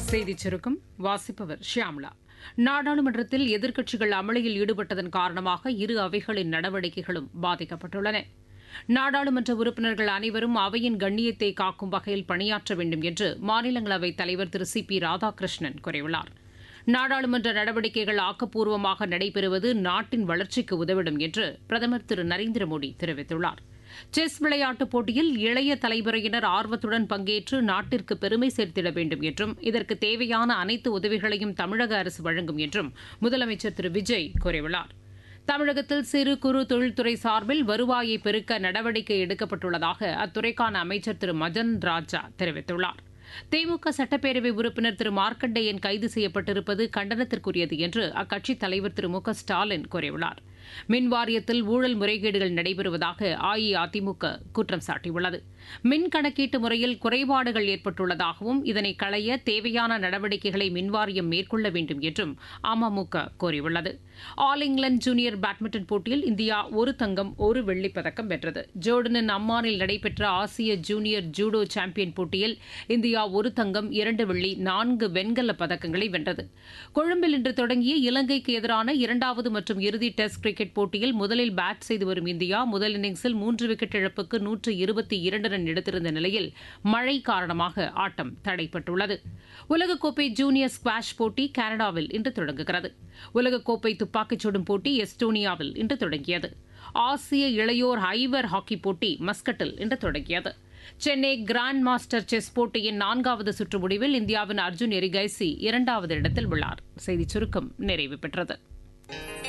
செய்திச் சுருக்கம் வாசிப்பவர் ஷியாம்லா நாடாளுமன்றத்தில் எதிர்க்கட்சிகள் அமளியில் ஈடுபட்டதன் காரணமாக இரு அவைகளின் நடவடிக்கைகளும் பாதிக்கப்பட்டுள்ளன நாடாளுமன்ற உறுப்பினர்கள் அனைவரும் அவையின் கண்ணியத்தை காக்கும் வகையில் பணியாற்ற வேண்டும் என்று மாநிலங்களவைத் தலைவர் திரு சி பி ராதாகிருஷ்ணன் கூறியுள்ளார் நாடாளுமன்ற நடவடிக்கைகள் ஆக்கப்பூர்வமாக நடைபெறுவது நாட்டின் வளர்ச்சிக்கு உதவிடும் என்று பிரதமர் திரு நரேந்திர மோடி தெரிவித்துள்ளார் செஸ் விளையாட்டுப் போட்டியில் இளைய தலைமுறையினர் ஆர்வத்துடன் பங்கேற்று நாட்டிற்கு பெருமை சேர்த்திட வேண்டும் என்றும் இதற்கு தேவையான அனைத்து உதவிகளையும் தமிழக அரசு வழங்கும் என்றும் முதலமைச்சர் திரு விஜய் கூறியுள்ளார் தமிழகத்தில் சிறு குறு தொழில்துறை சார்பில் வருவாயை பெருக்க நடவடிக்கை எடுக்கப்பட்டுள்ளதாக அத்துறைக்கான அமைச்சர் திரு மதன் ராஜா தெரிவித்துள்ளார் திமுக சட்டப்பேரவை உறுப்பினர் திரு மார்க்கண்டேயன் கைது செய்யப்பட்டிருப்பது கண்டனத்திற்குரியது என்று அக்கட்சித் தலைவர் திரு மு க ஸ்டாலின் கூறியுள்ளார் மின் வாரியத்தில் ஊழல் முறைகேடுகள் நடைபெறுவதாக அஇஅதிமுக குற்றம் சாட்டியுள்ளது மின் கணக்கீட்டு முறையில் குறைபாடுகள் ஏற்பட்டுள்ளதாகவும் இதனை களைய தேவையான நடவடிக்கைகளை மின்வாரியம் மேற்கொள்ள வேண்டும் என்றும் அமமுக கோரியுள்ளது ஆல் இங்கிலாந்து ஜூனியர் பேட்மிண்டன் போட்டியில் இந்தியா ஒரு தங்கம் ஒரு வெள்ளிப் பதக்கம் வென்றது ஜோர்டனின் அம்மானில் நடைபெற்ற ஆசிய ஜூனியர் ஜூடோ சாம்பியன் போட்டியில் இந்தியா ஒரு தங்கம் இரண்டு வெள்ளி நான்கு வெண்கல பதக்கங்களை வென்றது கொழும்பில் இன்று தொடங்கிய இலங்கைக்கு எதிரான இரண்டாவது மற்றும் இறுதி டெஸ்ட் கிரிக்கெட் போட்டியில் முதலில் பேட் செய்து வரும் இந்தியா முதல் இன்னிங்ஸில் மூன்று விக்கெட் இழப்புக்கு நூற்று இருபத்தி இரண்டு ரன் எடுத்திருந்த நிலையில் மழை காரணமாக ஆட்டம் தடைப்பட்டுள்ளது உலகக்கோப்பை ஜூனியர் ஸ்குவாஷ் போட்டி கனடாவில் இன்று தொடங்குகிறது உலகக்கோப்பை துப்பாக்கிச் சுடும் போட்டி எஸ்டோனியாவில் இன்று தொடங்கியது ஆசிய இளையோர் ஐவர் ஹாக்கி போட்டி மஸ்கட்டில் இன்று தொடங்கியது சென்னை கிராண்ட் மாஸ்டர் செஸ் போட்டியின் நான்காவது சுற்று முடிவில் இந்தியாவின் அர்ஜுன் எரிகைசி இரண்டாவது இடத்தில் உள்ளார் செய்திச் சுருக்கம் நிறைவு பெற்றது